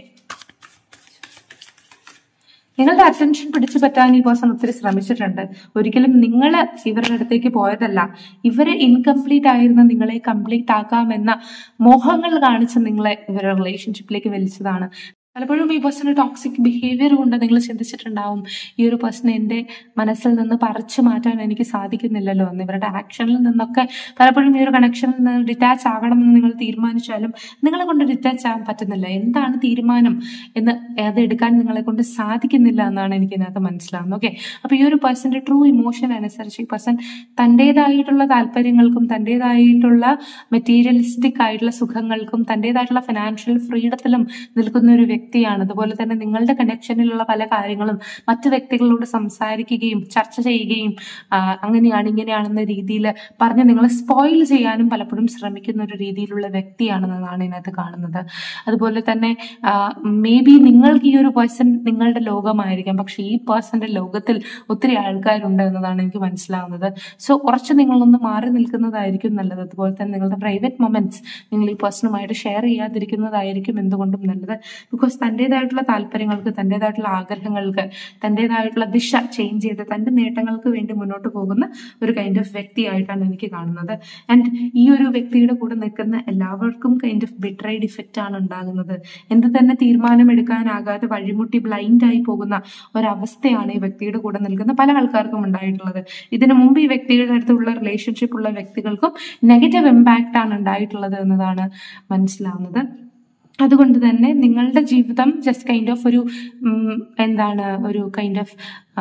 നിങ്ങളുടെ അറ്റൻഷൻ പിടിച്ചു പറ്റാൻ ഈ പേഴ്സൺ ഒത്തിരി ശ്രമിച്ചിട്ടുണ്ട് ഒരിക്കലും നിങ്ങൾ ഇവരുടെ അടുത്തേക്ക് പോയതല്ല ഇവരെ ഇൻകംപ്ലീറ്റ് ആയിരുന്ന നിങ്ങളെ കംപ്ലീറ്റ് ആക്കാമെന്ന മോഹങ്ങൾ കാണിച്ച് നിങ്ങളെ ഇവരുടെ റിലേഷൻഷിപ്പിലേക്ക് വലിച്ചതാണ് പലപ്പോഴും ഈ പേഴ്സണ് ടോക്സിക് ബിഹേവിയർ കൊണ്ട് നിങ്ങൾ ചിന്തിച്ചിട്ടുണ്ടാവും ഈ ഒരു പേഴ്സൺ എൻ്റെ മനസ്സിൽ നിന്ന് പറിച്ചു മാറ്റാൻ എനിക്ക് സാധിക്കുന്നില്ലല്ലോ എന്ന് ഇവരുടെ ആക്ഷനിൽ നിന്നൊക്കെ പലപ്പോഴും ഈ ഒരു കണക്ഷനിൽ നിന്ന് ഡിറ്റാച്ച് ആകണമെന്ന് നിങ്ങൾ തീരുമാനിച്ചാലും നിങ്ങളെ കൊണ്ട് ഡിറ്റാച്ച് ആകാൻ പറ്റുന്നില്ല എന്താണ് തീരുമാനം എന്ന് അത് എടുക്കാൻ നിങ്ങളെ കൊണ്ട് സാധിക്കുന്നില്ല എന്നാണ് എനിക്ക് ഇതിനകത്ത് മനസ്സിലാവുന്നത് ഓക്കെ അപ്പൊ ഈ ഒരു പേഴ്സന്റെ ട്രൂ ഇമോഷൻ അനുസരിച്ച് ഈ പേഴ്സൺ തൻ്റെതായിട്ടുള്ള താല്പര്യങ്ങൾക്കും തൻ്റെതായിട്ടുള്ള മെറ്റീരിയലിസ്റ്റിക് ആയിട്ടുള്ള സുഖങ്ങൾക്കും തൻ്റെതായിട്ടുള്ള ഫിനാൻഷ്യൽ ഫ്രീഡത്തിലും നിൽക്കുന്ന ഒരു വ്യക്തിയാണ് അതുപോലെ തന്നെ നിങ്ങളുടെ കണക്ഷനിലുള്ള പല കാര്യങ്ങളും മറ്റു വ്യക്തികളോട് സംസാരിക്കുകയും ചർച്ച ചെയ്യുകയും ആ, അങ്ങനെയാണ് ഇങ്ങനെയാണെന്ന രീതിയിൽ പറഞ്ഞ് നിങ്ങളെ സ്പോയിൽ ചെയ്യാനും പലപ്പോഴും ശ്രമിക്കുന്ന ഒരു രീതിയിലുള്ള വ്യക്തിയാണെന്നതാണ് ഇതിനകത്ത് കാണുന്നത് അതുപോലെ തന്നെ മേ ബി നിങ്ങൾക്ക് ഈ ഒരു പേഴ്സൺ നിങ്ങളുടെ ലോകമായിരിക്കാം പക്ഷെ ഈ പേഴ്സന്റെ ലോകത്തിൽ ഒത്തിരി ആൾക്കാരുണ്ട് എന്നതാണ് എനിക്ക് മനസ്സിലാവുന്നത് സോ കുറച്ച് നിങ്ങളൊന്ന് മാറി നിൽക്കുന്നതായിരിക്കും നല്ലത് അതുപോലെ തന്നെ നിങ്ങളുടെ പ്രൈവറ്റ് മൊമെന്റ്സ് നിങ്ങൾ ഈ പേഴ്സണുമായിട്ട് ഷെയർ ചെയ്യാതിരിക്കുന്നതായിരിക്കും എന്തുകൊണ്ടും നല്ലത് ബിക്കോസ് തൻ്റെതായിട്ടുള്ള താല്പര്യങ്ങൾക്ക് തൻ്റെതായിട്ടുള്ള ആഗ്രഹങ്ങൾക്ക് തൻ്റെതായിട്ടുള്ള ദിശ ചേഞ്ച് ചെയ്ത് തൻ്റെ നേട്ടങ്ങൾക്ക് വേണ്ടി മുന്നോട്ട് പോകുന്ന ഒരു കൈൻഡ് ഓഫ് വ്യക്തിയായിട്ടാണ് എനിക്ക് കാണുന്നത് ആൻഡ് ഈ ഒരു വ്യക്തിയുടെ കൂടെ നിൽക്കുന്ന എല്ലാവർക്കും കൈൻഡ് ഓഫ് ബിട്രൈഡ് ഇഫക്റ്റ് ആണ് ഉണ്ടാകുന്നത് എന്ത് തന്നെ തീരുമാനമെടുക്കാനാകാതെ വഴിമുട്ടി ബ്ലൈൻഡ് ആയി പോകുന്ന ഒരവസ്ഥയാണ് ഈ വ്യക്തിയുടെ കൂടെ നിൽക്കുന്ന പല ആൾക്കാർക്കും ഉണ്ടായിട്ടുള്ളത് ഇതിനു മുമ്പ് ഈ വ്യക്തിയുടെ അടുത്തുള്ള റിലേഷൻഷിപ്പ് ഉള്ള വ്യക്തികൾക്കും നെഗറ്റീവ് ഇമ്പാക്റ്റ് ആണ് ഉണ്ടായിട്ടുള്ളത് എന്നതാണ് മനസ്സിലാവുന്നത് അതുകൊണ്ട് തന്നെ നിങ്ങളുടെ ജീവിതം ജസ്റ്റ് കൈൻഡ് ഓഫ് ഒരു ഉം, എന്താണ് ഒരു കൈൻഡ് ഓഫ്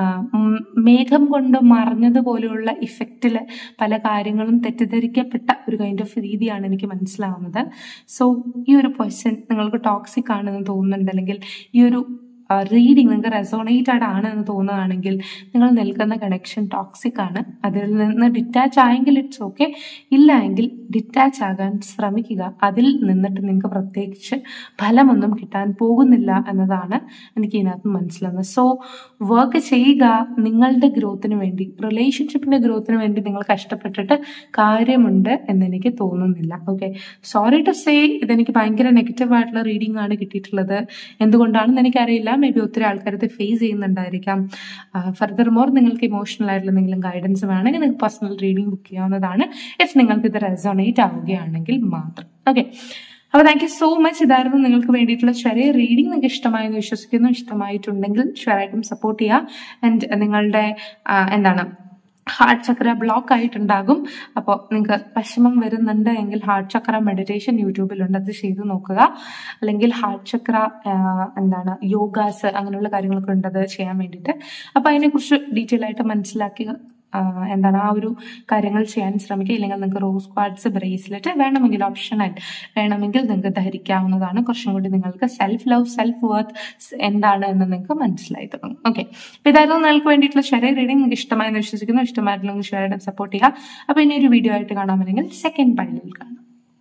മേഘം കൊണ്ട് മറഞ്ഞതുപോലെയുള്ള ഇഫക്റ്റിൽ പല കാര്യങ്ങളും തെറ്റിദ്ധരിക്കപ്പെട്ട ഒരു കൈൻഡ് ഓഫ് രീതിയാണ് എനിക്ക് മനസ്സിലാവുന്നത് സോ ഈ ഒരു പേഴ്സൺ നിങ്ങൾക്ക് ടോക്സിക് ആണെന്ന് തോന്നുന്നുണ്ട് അല്ലെങ്കിൽ ഈ ഒരു റീഡിങ് നിങ്ങൾക്ക് റെസോണേറ്റഡ് ആണ് എന്ന് തോന്നുകയാണെങ്കിൽ നിങ്ങൾ നിൽക്കുന്ന കണക്ഷൻ ടോക്സിക് ആണ് അതിൽ നിന്ന് ഡിറ്റാച്ച് ആയെങ്കിൽ ഇറ്റ്സ് ഓക്കെ ഇല്ല എങ്കിൽ ഡിറ്റാച്ച് ആകാൻ ശ്രമിക്കുക അതിൽ നിന്നിട്ട് നിങ്ങൾക്ക് പ്രത്യേകിച്ച് ഫലമൊന്നും കിട്ടാൻ പോകുന്നില്ല എന്നതാണ് എനിക്ക് ഇതിനകത്ത് മനസ്സിലാവുന്നത് സോ വർക്ക് ചെയ്യുക നിങ്ങളുടെ ഗ്രോത്തിന് വേണ്ടി റിലേഷൻഷിപ്പിന്റെ ഗ്രോത്തിന് വേണ്ടി നിങ്ങൾ കഷ്ടപ്പെട്ടിട്ട് കാര്യമുണ്ട് എന്ന് എനിക്ക് തോന്നുന്നില്ല ഓക്കെ സോറി ടു സേ ഇതെനിക്ക് ഭയങ്കര നെഗറ്റീവ് ആയിട്ടുള്ള റീഡിംഗ് ആണ് കിട്ടിയിട്ടുള്ളത് എന്തുകൊണ്ടാണെന്ന് എനിക്കറിയില്ല മേ ബി ഒത്തിരി ആൾക്കാർ ഇത് ഫേസ് ചെയ്യുന്നുണ്ടായിരിക്കാം ഫർദർ മോർ നിങ്ങൾക്ക് ഇമോഷണൽ ആയിട്ടുള്ള എന്തെങ്കിലും ഗൈഡൻസ് വേണമെങ്കിൽ നിങ്ങൾക്ക് പേഴ്സണൽ റീഡിംഗ് ബുക്ക് ചെയ്യാവുന്നതാണ് ഇഫ് നിങ്ങൾക്ക് ഇത് റെസോണേറ്റ് ആവുകയാണെങ്കിൽ മാത്രം ഓക്കെ അപ്പോൾ താങ്ക് യു സോ മച്ച് ഇതായിരുന്നു നിങ്ങൾക്ക് വേണ്ടിയിട്ടുള്ള ചെറിയ റീഡിംഗ് നിങ്ങൾക്ക് ഇഷ്ടമായെന്ന് വിശ്വസിക്കുന്നു ഇഷ്ടമായിട്ടുണ്ടെങ്കിൽ ഷുവറായിട്ടും സപ്പോർട്ട് ചെയ്യുക ആൻഡ് നിങ്ങളുടെ ആ, എന്താണ് ഹാർട്ട് ചക്ര ബ്ലോക്ക് ആയിട്ടുണ്ടാകും അപ്പോൾ നിങ്ങൾക്ക് വിഷമം വരുന്നുണ്ട് എങ്കിൽ ഹാർട്ട് ചക്ര മെഡിറ്റേഷൻ യൂട്യൂബിലുണ്ട് അത് ചെയ്ത് നോക്കുക അല്ലെങ്കിൽ ഹാർട്ട് ചക്ര ആ, എന്താണ് യോഗാസ് അങ്ങനെയുള്ള കാര്യങ്ങളൊക്കെ ഉണ്ട് അത് ചെയ്യാൻ വേണ്ടിയിട്ട് അപ്പോൾ അതിനെക്കുറിച്ച് ഡീറ്റെയിൽ ആയിട്ട് മനസ്സിലാക്കി ആ, എന്താണ് ആ ഒരു കാര്യങ്ങൾ ചെയ്യാൻ ശ്രമിക്കുക ഇല്ലെങ്കിൽ നിങ്ങൾക്ക് റോസ് ക്വാഡ്സ് ബ്രേസ്ലെറ്റ് വേണമെങ്കിൽ ഓപ്ഷണൽ വേണമെങ്കിൽ നിങ്ങൾക്ക് ധരിക്കാവുന്നതാണ് കുറച്ചും കൂടി നിങ്ങൾക്ക് സെൽഫ് ലവ് സെൽഫ് വർത്ത് എന്താണ് എന്ന് നിങ്ങൾക്ക് മനസ്സിലായി തുടങ്ങും ഓക്കെ അപ്പൊ ഇതായിരുന്നു നിങ്ങൾക്ക് വേണ്ടിയിട്ടുള്ള ഷെയർ റീഡിംഗ് നിങ്ങൾക്ക് ഇഷ്ടമായെന്ന് വിശ്വസിക്കുന്നു ഇഷ്ടമായിട്ടില്ലെങ്കിൽ ഷെയർ ചെയ്ത് സപ്പോർട്ട് ചെയ്യുക അപ്പൊ ഇനി ഒരു വീഡിയോ ആയിട്ട് കാണാമെങ്കിൽ സെക്കൻഡ് പള്ളിയിൽ കാണാം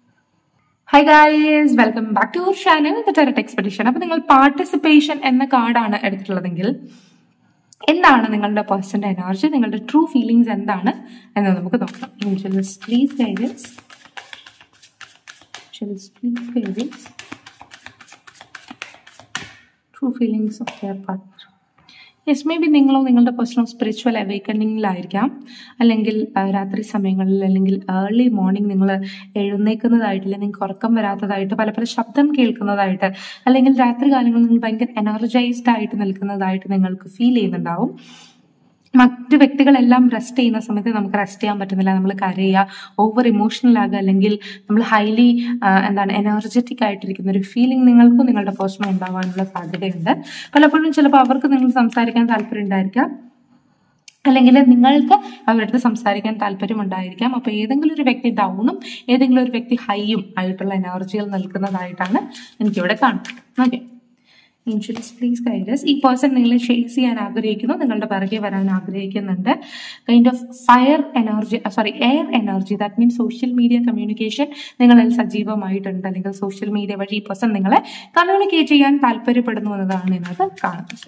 hi guys welcome back to our channel the tarot expedition അപ്പൊ നിങ്ങൾ പാർട്ടിസിപ്പേഷൻ എന്ന കാർഡാണ് എടുത്തിട്ടുള്ളതെങ്കിൽ എന്താണ് നിങ്ങളുടെ പേഴ്സന്റെ എനർജി നിങ്ങളുടെ ട്രൂ ഫീലിങ്സ് എന്താണ് എന്ന് നമുക്ക് നോക്കാം angels please guidance angels please guidance true feelings of their partner yes may be നിങ്ങളോ നിങ്ങളുടെ പേഴ്സണൽ സ്പിരിച്വൽ അവേക്കണിങ്ങിലായിരിക്കാം അല്ലെങ്കിൽ ആ, രാത്രി സമയങ്ങളിൽ അല്ലെങ്കിൽ ഏർലി മോർണിംഗ് നിങ്ങൾ എഴുന്നേക്കുന്നതായിട്ട് അല്ലെങ്കിൽ നിങ്ങൾക്ക് ഉറക്കം വരാത്തതായിട്ട് പല പല ശബ്ദം കേൾക്കുന്നതായിട്ട് അല്ലെങ്കിൽ രാത്രി കാലങ്ങളിൽ നിങ്ങൾ ഭയങ്കര എനർജൈസ്ഡ് ആയിട്ട് നിൽക്കുന്നതായിട്ട് നിങ്ങൾക്ക് ഫീൽ ചെയ്യുന്നുണ്ടാവും മറ്റു വ്യക്തികളെല്ലാം റെസ്റ്റ് ചെയ്യുന്ന സമയത്ത് നമുക്ക് റെസ്റ്റ് ചെയ്യാൻ പറ്റുന്നില്ല നമ്മൾ കരയുക ഓവർ ഇമോഷണൽ ആകുക അല്ലെങ്കിൽ നമ്മൾ ഹൈലി എന്താണ് എനർജറ്റിക് ആയിട്ടിരിക്കുന്ന ഒരു ഫീലിംഗ് നിങ്ങൾക്കും നിങ്ങളുടെ പേഴ്സണൽ ഉണ്ടാവാനുള്ള സാധ്യതയുണ്ട് പലപ്പോഴും ചിലപ്പോൾ അവർക്ക് നിങ്ങൾ സംസാരിക്കാൻ താല്പര്യം ഉണ്ടായിരിക്കാം അല്ലെങ്കിൽ നിങ്ങൾക്ക് അവരുടെ അടുത്ത് സംസാരിക്കാൻ താല്പര്യം ഉണ്ടായിരിക്കാം അപ്പൊ ഏതെങ്കിലും ഒരു വ്യക്തി ഡൗണും ഏതെങ്കിലും ഒരു വ്യക്തി ഹൈയും ആയിട്ടുള്ള എനർജികൾ നിൽക്കുന്നതായിട്ടാണ് എനിക്കിവിടെ കാണുന്നത് ഓക്കെ ഇൻഷുറൻസ് പ്ലീസ് ഗൈഡസ് ഈ പേഴ്സൺ നിങ്ങളെ ചേസ് ചെയ്യാൻ ആഗ്രഹിക്കുന്നു നിങ്ങളുടെ പിറകെ വരാൻ ആഗ്രഹിക്കുന്നുണ്ട് kind of fire energy sorry air energy that means social media communication നിങ്ങളിൽ സജീവമായിട്ടുണ്ട് അല്ലെങ്കിൽ സോഷ്യൽ മീഡിയ വഴി ഈ പേഴ്സൺ നിങ്ങളെ കമ്മ്യൂണിക്കേറ്റ് ചെയ്യാൻ താല്പര്യപ്പെടുന്നു എന്നതാണ് ഇതിനകത്ത് കാണുന്നത്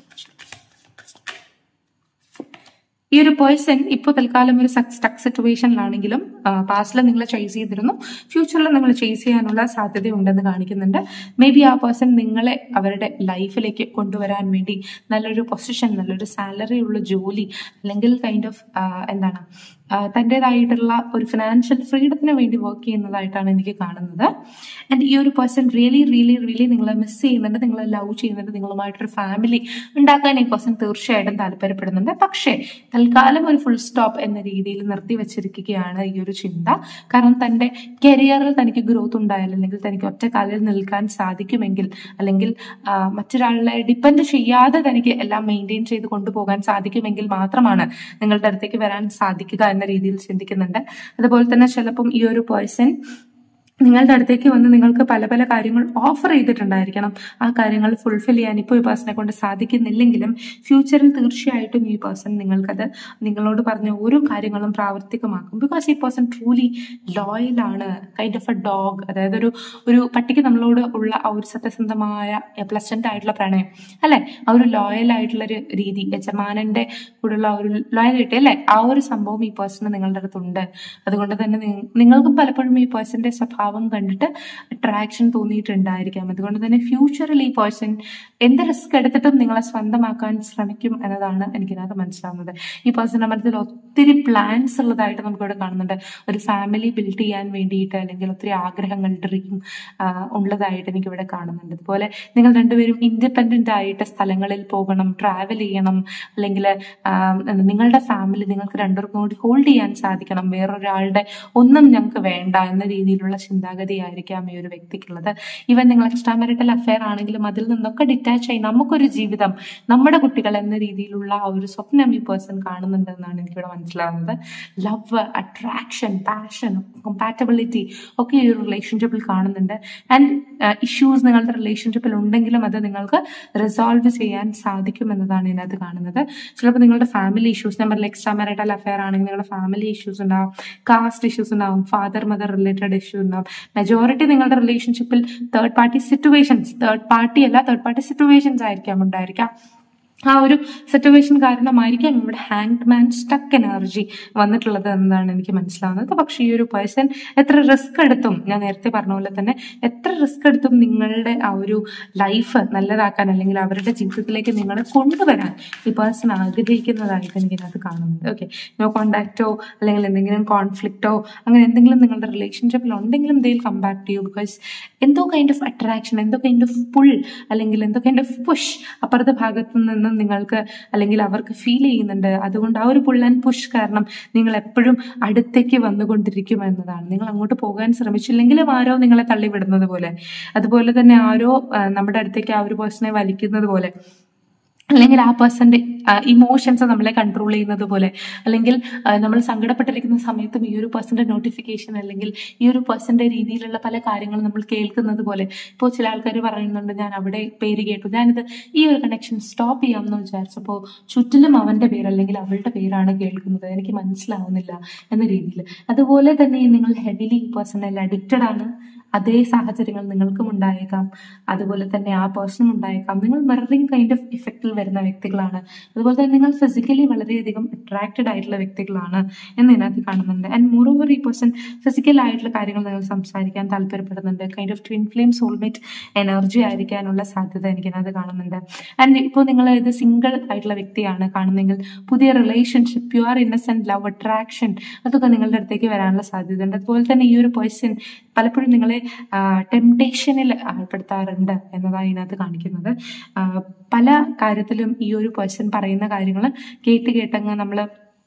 ഈ ഒരു പേഴ്സൺ ഇപ്പോൾ തൽക്കാലം ഒരു സ്റ്റക്ക് സിറ്റുവേഷനിലാണെങ്കിലും പാസ്റ്റിൽ നിങ്ങളെ ചേസ് ചെയ്തിരുന്നു ഫ്യൂച്ചറിൽ നിങ്ങൾ ചേസ് ചെയ്യാനുള്ള സാധ്യത ഉണ്ടെന്ന് കാണിക്കുന്നുണ്ട് മേ ബി ആ പേഴ്സൺ നിങ്ങളെ അവരുടെ ലൈഫിലേക്ക് കൊണ്ടുവരാൻ വേണ്ടി നല്ലൊരു പൊസിഷൻ നല്ലൊരു സാലറി ഉള്ള ജോലി അല്ലെങ്കിൽ കൈൻഡ് ഓഫ് എന്താണ് തൻ്റെതായിട്ടുള്ള ഒരു ഫിനാൻഷ്യൽ ഫ്രീഡത്തിന് വേണ്ടി വർക്ക് ചെയ്യുന്നതായിട്ടാണ് എനിക്ക് കാണുന്നത് ആൻഡ് ഈ ഒരു പേഴ്സൺ റിയലി റിയലി റിയലി നിങ്ങളെ മിസ് ചെയ്യുന്നുണ്ട് നിങ്ങളെ ലവ് ചെയ്യുന്നുണ്ട് നിങ്ങളുമായിട്ടൊരു ഫാമിലി ഉണ്ടാക്കാൻ ഈ പേഴ്സൺ തീർച്ചയായിട്ടും താല്പര്യപ്പെടുന്നുണ്ട് പക്ഷേ തൽക്കാലം ഒരു ഫുൾ സ്റ്റോപ്പ് എന്ന രീതിയിൽ നിർത്തി വെച്ചിരിക്കുകയാണ് ഈ ഒരു ചിന്ത കാരണം തൻ്റെ കരിയറിൽ തനിക്ക് ഗ്രോത്ത് ഉണ്ടായാൽ അല്ലെങ്കിൽ തനിക്ക് ഒറ്റ കാലിൽ നിൽക്കാൻ സാധിക്കുമെങ്കിൽ അല്ലെങ്കിൽ ആ, മറ്റൊരാളെ ഡിപ്പെൻഡ് ചെയ്യാതെ തനിക്ക് എല്ലാം മെയിൻറ്റെയിൻ ചെയ്ത് കൊണ്ടുപോകാൻ സാധിക്കുമെങ്കിൽ മാത്രമാണ് നിങ്ങളുടെ അടുത്തേക്ക് വരാൻ സാധിക്കുക എന്ന രീതിയിൽ ചിന്തിക്കുന്നുണ്ട് അതുപോലെ തന്നെ ചിലപ്പം ഈ ഒരു പേഴ്സൺ നിങ്ങളുടെ അടുത്തേക്ക് വന്ന് നിങ്ങൾക്ക് പല പല കാര്യങ്ങൾ ഓഫർ ചെയ്തിട്ടുണ്ടായിരിക്കണം ആ കാര്യങ്ങൾ ഫുൾഫിൽ ചെയ്യാൻ ഇപ്പോൾ ഈ പേഴ്സണെ കൊണ്ട് സാധിക്കുന്നില്ലെങ്കിലും ഫ്യൂച്ചറിൽ തീർച്ചയായിട്ടും ഈ പേഴ്സൺ നിങ്ങൾക്കത് നിങ്ങളോട് പറഞ്ഞ ഓരോ കാര്യങ്ങളും പ്രാവർത്തികമാക്കും ബിക്കോസ് ഈ പേഴ്സൺ ട്രൂലി ലോയൽ ആണ് കൈൻഡ് ഓഫ് എ ഡോഗ് അതായത് ഒരു ഒരു പട്ടിക്ക് നമ്മളോട് ഉള്ള ആ ഒരു സത്യസന്ധമായ പ്ലസന്റ് ആയിട്ടുള്ള പ്രണയം അല്ലെ ആ ഒരു ലോയൽ ആയിട്ടുള്ള ഒരു രീതി യജമാനന്റെ കൂടെയുള്ള ആ ഒരു ലോയലിറ്റി അല്ലെ ആ ഒരു സംഭവം ഈ പേഴ്സണ് നിങ്ങളുടെ അടുത്തുണ്ട് അതുകൊണ്ട് തന്നെ നിങ്ങ- നിങ്ങൾക്കും പലപ്പോഴും ഈ പേഴ്സന്റെ സ്വഭാവം കണ്ടിട്ട് അട്രാക്ഷൻ തോന്നിയിട്ടുണ്ടായിരിക്കാം അതുകൊണ്ട് തന്നെ ഫ്യൂച്ചറിൽ ഈ പേഴ്സൺ എന്ത് റിസ്ക് എടുത്തിട്ടും നിങ്ങളെ സ്വന്തമാക്കാൻ ശ്രമിക്കും എന്നതാണ് എനിക്കിതിനകത്ത് മനസ്സിലാവുന്നത് ഈ പേഴ്സന്റെ മനസ്സിൽ ഒത്തിരി പ്ലാൻസ് ഉള്ളതായിട്ട് നമുക്കിവിടെ കാണുന്നുണ്ട് ഒരു ഫാമിലി ബിൽഡ് ചെയ്യാൻ വേണ്ടിയിട്ട് അല്ലെങ്കിൽ ഒത്തിരി ആഗ്രഹങ്ങൾ ഡ്രീം ഉള്ളതായിട്ട് എനിക്കിവിടെ കാണുന്നുണ്ട് അതുപോലെ നിങ്ങൾ രണ്ടുപേരും ഇൻഡിപെൻഡന്റ് ആയിട്ട് സ്ഥലങ്ങളിൽ പോകണം ട്രാവൽ ചെയ്യണം അല്ലെങ്കിൽ നിങ്ങളുടെ ഫാമിലി നിങ്ങൾക്ക് രണ്ടുപേർക്കും കൂടി ഹോൾഡ് ചെയ്യാൻ സാധിക്കണം വേറൊരാളുടെ ഒന്നും ഞങ്ങൾക്ക് വേണ്ട എന്ന രീതിയിലുള്ള ചിന്താഗതിയായിരിക്കാം ഈ ഒരു വ്യക്തിക്കുള്ളത് ഈവൻ നിങ്ങൾ എക്സ്ട്രാ മെറിറ്റൽ അഫെയർ ആണെങ്കിലും അതിൽ നിന്നൊക്കെ ഡിറ്റാച്ച് ആയി നമുക്കൊരു ജീവിതം നമ്മുടെ കുട്ടികൾ എന്ന രീതിയിലുള്ള ആ ഒരു സ്വപ്നം ഈ പേഴ്സൺ കാണുന്നുണ്ടെന്നാണ് എനിക്കിവിടെ മനസ്സിലാവുന്നത് ലവ് അട്രാക്ഷൻ പാഷൻ കമ്പാറ്റബിലിറ്റി ഒക്കെ ഈ ഒരു റിലേഷൻഷിപ്പിൽ കാണുന്നുണ്ട് ആൻഡ് ഇഷ്യൂസ് നിങ്ങളുടെ റിലേഷൻഷിപ്പിൽ ഉണ്ടെങ്കിലും അത് നിങ്ങൾക്ക് റിസോൾവ് ചെയ്യാൻ സാധിക്കും എന്നതാണ് ഇതിനകത്ത് കാണുന്നത് ചിലപ്പോൾ നിങ്ങളുടെ ഫാമിലി ഇഷ്യൂസ് നമ്പറിൽ എക്സ്ട്രാ മാരിറ്റൽ അഫെയർ ആണെങ്കിൽ നിങ്ങളുടെ ഫാമിലി ഇഷ്യൂസ് ഉണ്ടാവും കാസ്റ്റ് ഇഷ്യൂസ് ഉണ്ടാവും ഫാദർ മദർ റിലേറ്റഡ് ഇഷ്യൂ ഉണ്ടാവും മെജോറിറ്റി നിങ്ങളുടെ റിലേഷൻഷിപ്പിൽ third party situations third party അല്ല തേർഡ് പാർട്ടി സിറ്റുവേഷൻസ് ആയിരിക്കാം ഉണ്ടായിരിക്കാം ആ ഒരു സിറ്റുവേഷൻ കാരണമായിരിക്കാം ഇവിടെ ഹാങ്ഡ് മാൻ സ്റ്റക്ക് എനർജി വന്നിട്ടുള്ളത് എന്നതാണ് എനിക്ക് മനസ്സിലാവുന്നത് പക്ഷെ ഈ ഒരു പേഴ്സൺ എത്ര റിസ്ക് എടുത്തും ഞാൻ നേരത്തെ പറഞ്ഞ പോലെ തന്നെ എത്ര റിസ്ക് എടുത്തും നിങ്ങളുടെ ആ ഒരു ലൈഫ് നല്ലതാക്കാൻ അല്ലെങ്കിൽ അവരുടെ ജീവിതത്തിലേക്ക് നിങ്ങളെ കൊണ്ടുവരാൻ ഈ പേഴ്സൺ ആഗ്രഹിക്കുന്നതായിട്ട് എനിക്ക് ഇതിനകത്ത് കാണുന്നുണ്ട് ഓക്കെ നോ കോണ്ടാക്റ്റോ അല്ലെങ്കിൽ എന്തെങ്കിലും കോൺഫ്ലിക്റ്റോ അങ്ങനെ എന്തെങ്കിലും നിങ്ങളുടെ റിലേഷൻഷിപ്പിൽ ഉണ്ടെങ്കിലും they come back to you because എന്തോ കൈൻഡ് ഓഫ് അട്രാക്ഷൻ എന്തോ കൈൻഡ് ഓഫ് പുൾ അല്ലെങ്കിൽ എന്തോ കൈൻഡ് ഓഫ് പുഷ് അപ്പുറത്തെ ഭാഗത്തു നിന്നും നിങ്ങൾക്ക് അല്ലെങ്കിൽ അവർക്ക് ഫീൽ ചെയ്യുന്നുണ്ട് അതുകൊണ്ട് ആ ഒരു പുൾ ആൻഡ് പുഷ് കാരണം നിങ്ങൾ എപ്പോഴും അടുത്തേക്ക് വന്നുകൊണ്ടിരിക്കും എന്നതാണ് നിങ്ങൾ അങ്ങോട്ട് പോകാൻ ശ്രമിച്ചില്ലെങ്കിലും ആരോ നിങ്ങളെ തള്ളിവിടുന്നത് പോലെ അതുപോലെ തന്നെ ആരോ ആ, നമ്മുടെ അടുത്തേക്ക് ആ ഒരു പേഴ്സണെ വലിക്കുന്നത് പോലെ അല്ലെങ്കിൽ ആ പേഴ്സന്റെ ഇമോഷൻസ് നമ്മളെ കൺട്രോൾ ചെയ്യുന്നത് പോലെ അല്ലെങ്കിൽ ആ, നമ്മൾ സങ്കടപ്പെട്ടിരിക്കുന്ന സമയത്തും ഈ ഒരു പേഴ്സന്റെ നോട്ടിഫിക്കേഷൻ അല്ലെങ്കിൽ ഈ ഒരു പേഴ്സന്റെ രീതിയിലുള്ള പല കാര്യങ്ങളും നമ്മൾ കേൾക്കുന്നത് പോലെ ഇപ്പോൾ ചില ആൾക്കാർ പറയുന്നുണ്ട് ഞാൻ അവിടെ പേര് കേട്ടു ഞാനിത് ഈ ഒരു കണക്ഷൻ സ്റ്റോപ്പ് ചെയ്യാമെന്ന് വിചാരിച്ചപ്പോൾ ചുറ്റിലും അവന്റെ പേര് അല്ലെങ്കിൽ അവളുടെ പേരാണ് കേൾക്കുന്നത് എനിക്ക് മനസ്സിലാവുന്നില്ല എന്ന രീതിയിൽ അതുപോലെ തന്നെ നിങ്ങൾ ഹെവിലി ഈ പേഴ്സണൽ അഡിക്റ്റഡ് ആണ് അതേ സാഹചര്യങ്ങൾ നിങ്ങൾക്കും ഉണ്ടായേക്കാം അതുപോലെ തന്നെ ആ പേഴ്സണും ഉണ്ടായേക്കാം നിങ്ങൾ മിററിംഗ് കൈൻഡ് ഓഫ് ഇഫക്റ്റിൽ വരുന്ന വ്യക്തികളാണ് അതുപോലെ തന്നെ നിങ്ങൾ ഫിസിക്കലി വളരെയധികം അട്രാക്റ്റഡ് ആയിട്ടുള്ള വ്യക്തികളാണ് എന്ന് ഇതിനകത്ത് കാണുന്നുണ്ട് ആൻഡ് മോർ ഓവർ ഈ പേഴ്സൺ ഫിസിക്കൽ ആയിട്ടുള്ള കാര്യങ്ങൾ നിങ്ങൾ സംസാരിക്കാൻ താല്പര്യപ്പെടുന്നുണ്ട് kind of twin flame soulmate energy ആയിരിക്കാനുള്ള സാധ്യത എനിക്ക് ഇതിനകത്ത് കാണുന്നുണ്ട് ആൻഡ് ഇപ്പോൾ നിങ്ങൾ ഇത് സിംഗിൾ ആയിട്ടുള്ള വ്യക്തിയാണ് കാണുന്നെങ്കിൽ പുതിയ relationship pure innocent love attraction അതൊക്കെ നിങ്ങളുടെ അടുത്തേക്ക് വരാനുള്ള സാധ്യതയുണ്ട് അതുപോലെ തന്നെ ഈ ഒരു പേഴ്സൺ പലപ്പോഴും നിങ്ങളെ ടെംപ്ടേഷനിൽ ഏർപ്പെടുത്താറുണ്ട് എന്നതാണ് ഇതിനകത്ത് കാണിക്കുന്നത് ആ, പല കാര്യത്തിലും ഈ ഒരു പേഴ്സൺ പറയുന്ന കാര്യങ്ങൾ കേട്ട് കേട്ടങ്ങ് നമ്മൾ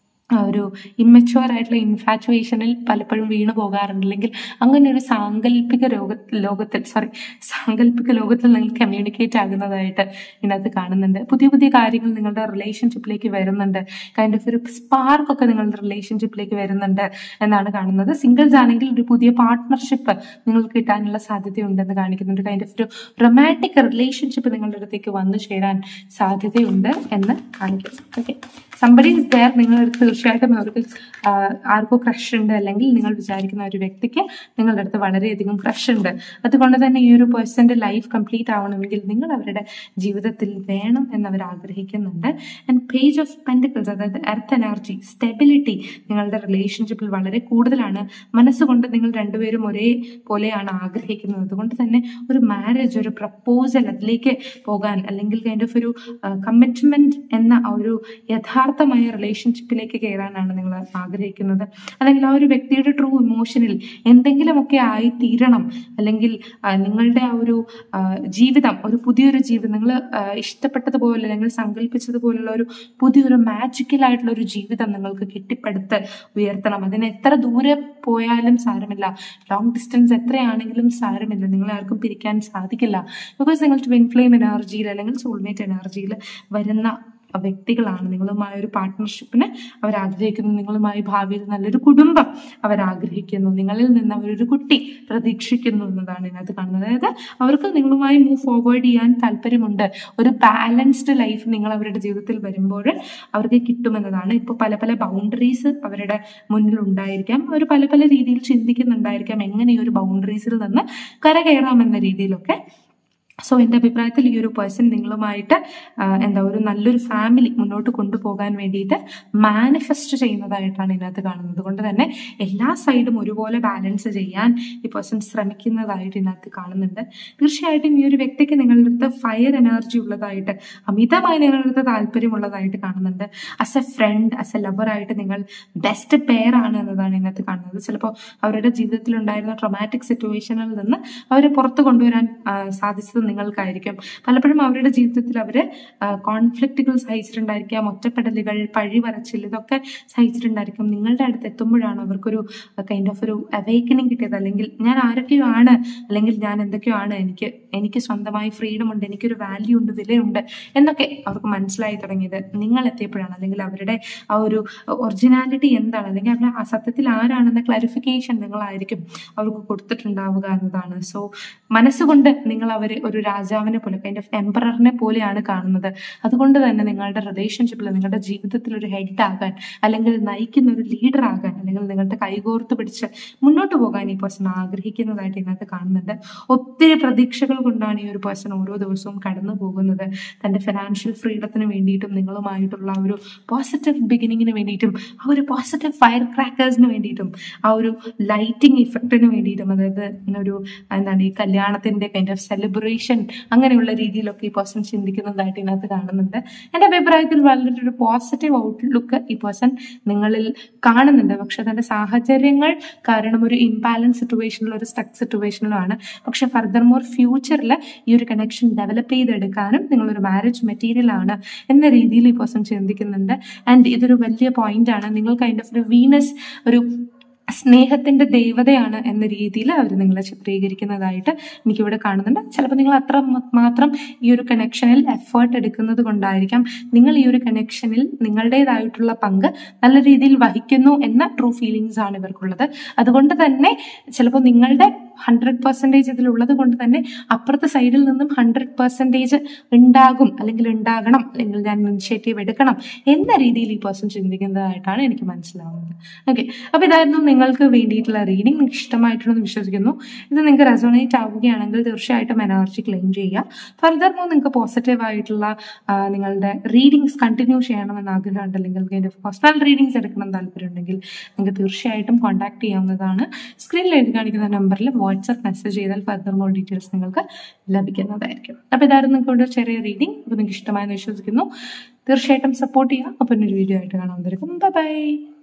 ഒരു ഇമ്മച്ചുവർ ആയിട്ടുള്ള ഇൻഫാറ്റുവേഷനിൽ പലപ്പോഴും വീണു പോകാറുണ്ട് അല്ലെങ്കിൽ അങ്ങനെ ഒരു സാങ്കല്പിക ലോക ലോകത്തിൽ സോറി സാങ്കല്പിക ലോകത്തിൽ നിങ്ങൾ കമ്മ്യൂണിക്കേറ്റ് ആകുന്നതായിട്ട് ഇതിനകത്ത് കാണുന്നുണ്ട് പുതിയ പുതിയ കാര്യങ്ങൾ നിങ്ങളുടെ റിലേഷൻഷിപ്പിലേക്ക് വരുന്നുണ്ട് കൈൻഡ് ഓഫ് ഒരു സ്പാർക്ക് ഒക്കെ നിങ്ങളുടെ റിലേഷൻഷിപ്പിലേക്ക് വരുന്നുണ്ട് എന്നാണ് കാണുന്നത് സിംഗിൾസ് ആണെങ്കിൽ ഒരു പുതിയ പാർട്ട്ണർഷിപ്പ് നിങ്ങൾക്ക് കിട്ടാനുള്ള സാധ്യതയുണ്ടെന്ന് കാണിക്കുന്നുണ്ട് കൈൻഡ് ഓഫ് ഒരു റൊമാൻറ്റിക് റിലേഷൻഷിപ്പ് നിങ്ങളുടെ അടുത്തേക്ക് വന്നു ചേരാൻ സാധ്യതയുണ്ട് എന്ന് കാണിക്കുന്നു ഓക്കെ സംബഡി ഇസ് ദയർ നിങ്ങളുടെ തീർച്ചയായിട്ടും അവർക്ക് ആ, ആർക്കോ ക്രഷ് ഉണ്ട് അല്ലെങ്കിൽ നിങ്ങൾ വിചാരിക്കുന്ന ഒരു വ്യക്തിക്ക് നിങ്ങളുടെ അടുത്ത് വളരെയധികം ക്രഷ് ഉണ്ട് അതുകൊണ്ട് തന്നെ ഈ ഒരു പേഴ്സന്റെ ലൈഫ് കംപ്ലീറ്റ് ആവണമെങ്കിൽ നിങ്ങൾ അവരുടെ ജീവിതത്തിൽ വേണം എന്ന് അവർ ആഗ്രഹിക്കുന്നുണ്ട് ആൻഡ് പേജ് ഓഫ് പെൻറ്റിക്കിൾസ് അതായത് എർത്ത് എനർജി സ്റ്റെബിലിറ്റി നിങ്ങളുടെ റിലേഷൻഷിപ്പിൽ വളരെ കൂടുതലാണ് മനസ്സുകൊണ്ട് നിങ്ങൾ രണ്ടുപേരും ഒരേ പോലെയാണ് ആഗ്രഹിക്കുന്നത് അതുകൊണ്ട് തന്നെ ഒരു മാരേജ് ഒരു പ്രപ്പോസൽ അതിലേക്ക് പോകാൻ അല്ലെങ്കിൽ കൈൻഡ് ഓഫ് ഒരു കമ്മിറ്റ്മെന്റ് എന്ന ആ ഒരു യഥാർത്ഥമായ റിലേഷൻഷിപ്പിലേക്ക് കയറാനാണ് നിങ്ങൾ ആഗ്രഹിക്കുന്നത് അല്ലെങ്കിൽ ആ ഒരു വ്യക്തിയുടെ ട്രൂ ഇമോഷനിൽ എന്തെങ്കിലുമൊക്കെ ആയി തീരണം അല്ലെങ്കിൽ ആ, നിങ്ങളുടെ ആ ഒരു ആ, ജീവിതം ഒരു പുതിയൊരു ജീവിതം നിങ്ങൾ ഇഷ്ടപ്പെട്ടതുപോലെ അല്ലെങ്കിൽ സങ്കല്പിച്ചതുപോലുള്ള ഒരു പുതിയൊരു മാജിക്കൽ ആയിട്ടുള്ള ഒരു ജീവിതം നിങ്ങൾക്ക് കെട്ടിപ്പടുത്ത് ഉയർത്തണം അതിന് എത്ര ദൂരെ പോയാലും സാരമില്ല ലോങ് ഡിസ്റ്റൻസ് എത്രയാണെങ്കിലും സാരമില്ല നിങ്ങളെ ആർക്കും പിരിക്കാൻ സാധിക്കില്ല ബിക്കോസ് നിങ്ങൾ ട്വിൻ ഫ്ലെയിം എനർജിയിൽ അല്ലെങ്കിൽ സോൾമേറ്റ് എനർജിയിൽ വരുന്ന വ്യക്തികളാണ് നിങ്ങളുമായ ഒരു പാർട്ട്ണർഷിപ്പിന് അവർ ആഗ്രഹിക്കുന്നു നിങ്ങളുമായി ഭാവിയിൽ നല്ലൊരു കുടുംബം അവർ ആഗ്രഹിക്കുന്നു നിങ്ങളിൽ നിന്ന് അവരൊരു കുട്ടി പ്രതീക്ഷിക്കുന്നു എന്നതാണ് ഇതിനകത്ത് കാണുന്നത് അതായത് അവർക്ക് നിങ്ങളുമായി മൂവ് ഫോർവേഡ് ചെയ്യാൻ താല്പര്യമുണ്ട് ഒരു ബാലൻസ്ഡ് ലൈഫ് നിങ്ങൾ അവരുടെ ജീവിതത്തിൽ വരുമ്പോൾ അവർക്ക് കിട്ടുമെന്നതാണ് ഇപ്പോൾ പല പല ബൗണ്ടറീസ് അവരുടെ മുന്നിൽ ഉണ്ടായിരിക്കാം അവർ പല പല രീതിയിൽ ചിന്തിക്കുന്നുണ്ടായിരിക്കാം എങ്ങനെ ഈ ഒരു ബൗണ്ടറീസിൽ നിന്ന് കരകയറാമെന്ന രീതിയിലൊക്കെ സോ എൻ്റെ അഭിപ്രായത്തിൽ ഈ ഒരു പേഴ്സൺ നിങ്ങളുമായിട്ട് ആ, എന്താ ഒരു നല്ലൊരു ഫാമിലി മുന്നോട്ട് കൊണ്ടുപോകാൻ വേണ്ടിയിട്ട് മാനിഫെസ്റ്റ് ചെയ്യുന്നതായിട്ടാണ് ഇതിനകത്ത് കാണുന്നത് അതുകൊണ്ട് തന്നെ എല്ലാ സൈഡും ഒരുപോലെ ബാലൻസ് ചെയ്യാൻ ഈ പേഴ്സൺ ശ്രമിക്കുന്നതായിട്ട് ഇതിനകത്ത് കാണുന്നുണ്ട് തീർച്ചയായിട്ടും ഈ ഒരു വ്യക്തിക്ക് നിങ്ങളുടെ അടുത്ത് ഫയർ എനർജി ഉള്ളതായിട്ട് അമിതമായി നിങ്ങളുടെ അടുത്ത് താല്പര്യമുള്ളതായിട്ട് കാണുന്നുണ്ട് as a friend as a lover ആയിട്ട് നിങ്ങൾ ബെസ്റ്റ് പെയർ ആണ് എന്നതാണ് ഇതിനകത്ത് കാണുന്നത് ചിലപ്പോൾ അവരുടെ ജീവിതത്തിൽ ഉണ്ടായിരുന്ന ട്രൊമാറ്റിക് സിറ്റുവേഷനിൽ നിന്ന് അവരെ പുറത്ത് കൊണ്ടുവരാൻ ആ, സാധിച്ചത് നിങ്ങൾക്കായിരിക്കും പലപ്പോഴും അവരുടെ ജീവിതത്തിൽ അവര് കോൺഫ്ലിക്റ്റുകൾ സഹിച്ചിട്ടുണ്ടായിരിക്കാം ഒറ്റപ്പെടലുകൾ പഴി പറച്ചിൽ ഇതൊക്കെ സഹിച്ചിട്ടുണ്ടായിരിക്കും നിങ്ങളുടെ അടുത്ത് എത്തുമ്പോഴാണ് അവർക്കൊരു കൈൻഡ് ഓഫ് ഒരു അവേക്കനിങ് കിട്ടിയത് അല്ലെങ്കിൽ ഞാൻ ആരൊക്കെയോ ആണ് അല്ലെങ്കിൽ ഞാൻ എന്തൊക്കെയോ ആണ് എനിക്ക് എനിക്ക് സ്വന്തമായി ഫ്രീഡം ഉണ്ട് എനിക്കൊരു വാല്യൂ ഉണ്ട് വിലയുണ്ട് എന്നൊക്കെ അവർക്ക് മനസ്സിലായി തുടങ്ങിയത് നിങ്ങൾ എത്തിയപ്പോഴാണ് അല്ലെങ്കിൽ അവരുടെ ആ ഒരു ഒറിജിനാലിറ്റി എന്താണ് അല്ലെങ്കിൽ അവരുടെ ആ സത്യത്തിൽ ആരാണെന്ന ക്ലാരിഫിക്കേഷൻ നിങ്ങളായിരിക്കും അവർക്ക് കൊടുത്തിട്ടുണ്ടാവുക എന്നതാണ് സോ മനസ്സുകൊണ്ട് നിങ്ങൾ അവരെ ഒരു രാജാവിനെ പോലെ കൈൻഡ് ഓഫ് എംപററിനെ പോലെയാണ് കാണുന്നത് അതുകൊണ്ട് തന്നെ നിങ്ങളുടെ റിലേഷൻഷിപ്പിൽ നിങ്ങളുടെ ജീവിതത്തിൽ ഒരു ഹെഡ് ആകാൻ അല്ലെങ്കിൽ നയിക്കുന്ന ഒരു ലീഡർ ആകാൻ അല്ലെങ്കിൽ നിങ്ങളുടെ കൈകോർത്ത് പിടിച്ച് മുന്നോട്ട് പോകാൻ ഈ പേഴ്സൺ ആഗ്രഹിക്കുന്നതായിട്ട് ഇതിനകത്ത് കാണുന്നുണ്ട് ഒത്തിരി പ്രതീക്ഷകൾ കൊണ്ടാണ് ഈ ഒരു പേഴ്സൺ ഓരോ ദിവസവും കടന്നു പോകുന്നത് തന്റെ ഫിനാൻഷ്യൽ ഫ്രീഡത്തിന് വേണ്ടിയിട്ടും നിങ്ങളുമായിട്ടുള്ള ആ ഒരു പോസിറ്റീവ് ബിഗിനിങ്ങിന് വേണ്ടിയിട്ടും ആ ഒരു പോസിറ്റീവ് ഫയർ ക്രാക്കേഴ്സിന് വേണ്ടിയിട്ടും ആ ഒരു ലൈറ്റിംഗ് ഇഫക്റ്റിന് വേണ്ടിയിട്ടും അതായത് ഒരു എന്താണ് ഈ കല്യാണത്തിന്റെ കൈൻഡ് ഓഫ് സെലിബ്രേഷൻ അങ്ങനെയുള്ള രീതിയിലൊക്കെ ഈ പേഴ്സൺ ചിന്തിക്കുന്നതായിട്ട് ഇതിനകത്ത് കാണുന്നുണ്ട് എൻ്റെ അഭിപ്രായത്തിൽ വളരെ ഒരു പോസിറ്റീവ് ഔട്ട്ലുക്ക് ഈ പേഴ്സൺ നിങ്ങളിൽ കാണുന്നുണ്ട് പക്ഷെ തന്റെ സാഹചര്യങ്ങൾ കാരണം ഒരു ഇംബാലൻസ് സിറ്റുവേഷനിലും ഒരു സ്റ്റക്ക് സിറ്റുവേഷനിലുമാണ് പക്ഷെ ഫർദർ മോർ ഫ്യൂച്ചറിൽ ഈ ഒരു കണക്ഷൻ ഡെവലപ്പ് ചെയ്തെടുക്കാനും നിങ്ങളൊരു മാരേജ് മെറ്റീരിയൽ ആണ് എന്ന രീതിയിൽ ഈ പേഴ്സൺ ചിന്തിക്കുന്നുണ്ട് ആൻഡ് ഇതൊരു വലിയ പോയിന്റ് ആണ് നിങ്ങൾ കൈൻഡ് ഓഫ് ഒരു വീനസ് ഒരു സ്നേഹത്തിന്റെ ദേവതയാണ് എന്ന രീതിയിൽ അവർ നിങ്ങളെ ചിത്രീകരിക്കുന്നതായിട്ട് എനിക്കിവിടെ കാണുന്നുണ്ട് ചിലപ്പോൾ നിങ്ങൾ അത്ര മ- മാത്രം ഈ ഒരു കണക്ഷനിൽ എഫേർട്ട് എടുക്കുന്നത് കൊണ്ടായിരിക്കാം നിങ്ങൾ ഈ ഒരു കണക്ഷനിൽ നിങ്ങളുടേതായിട്ടുള്ള പങ്ക് നല്ല രീതിയിൽ വഹിക്കുന്നു എന്ന ട്രൂ ഫീലിങ്സ് ആണ് ഇവർക്കുള്ളത് അതുകൊണ്ട് തന്നെ ചിലപ്പോൾ നിങ്ങളുടെ ഹൺഡ്രഡ് പെർസെൻറ്റേജ് ഇതിലുള്ളത് കൊണ്ട് തന്നെ അപ്പുറത്തെ സൈഡിൽ നിന്നും ഹൺഡ്രഡ് പെർസെൻറ്റേജ് ഉണ്ടാകും അല്ലെങ്കിൽ ഉണ്ടാകണം അല്ലെങ്കിൽ ഞാൻ ഇനിഷ്യേറ്റീവ് എടുക്കണം എന്ന രീതിയിൽ ഈ പേഴ്സൺ ചിന്തിക്കുന്നതായിട്ടാണ് എനിക്ക് മനസ്സിലാവുന്നത് ഓക്കെ അപ്പോൾ ഇതായിരുന്നു നിങ്ങൾക്ക് വേണ്ടിയിട്ടുള്ള റീഡിംഗ് നിങ്ങൾക്ക് ഇഷ്ടമായിട്ടുണ്ടെന്ന് വിശ്വസിക്കുന്നു ഇത് നിങ്ങൾക്ക് റെസോണേറ്റ് ആവുകയാണെങ്കിൽ തീർച്ചയായിട്ടും എനർജി ക്ലെയിം ചെയ്യുക ഫർദർ മോ നിങ്ങൾക്ക് പോസിറ്റീവ് ആയിട്ടുള്ള ആ, നിങ്ങളുടെ റീഡിങ്സ് കണ്ടിന്യൂ ചെയ്യണമെന്ന് ആഗ്രഹമുണ്ട് അല്ലെങ്കിൽ എൻ്റെ പേഴ്സണൽ റീഡിങ്സ് എടുക്കണം താല്പര്യമുണ്ടെങ്കിൽ നിങ്ങൾക്ക് തീർച്ചയായിട്ടും കോൺടാക്ട് ചെയ്യാവുന്നതാണ് സ്ക്രീനിൽ എഴുതി കാണിക്കുന്ന നമ്പറിൽ വാട്സപ്പ് മെസ്സേജ് ചെയ്താൽ ഫർദർ മോർ ഡീറ്റെയിൽസ് നിങ്ങൾക്ക് ലഭിക്കുന്നതായിരിക്കും അപ്പോൾ ഇതായിരുന്നു നിങ്ങൾക്ക് ഒരു ചെറിയ റീഡിംഗ് അപ്പോൾ നിങ്ങൾക്ക് ഇഷ്ടമായെന്ന് വിശ്വസിക്കുന്നു തീർച്ചയായിട്ടും സപ്പോർട്ട് ചെയ്യുക അപ്പോൾ ഒരു വീഡിയോ ആയിട്ട് കാണാൻ ബൈ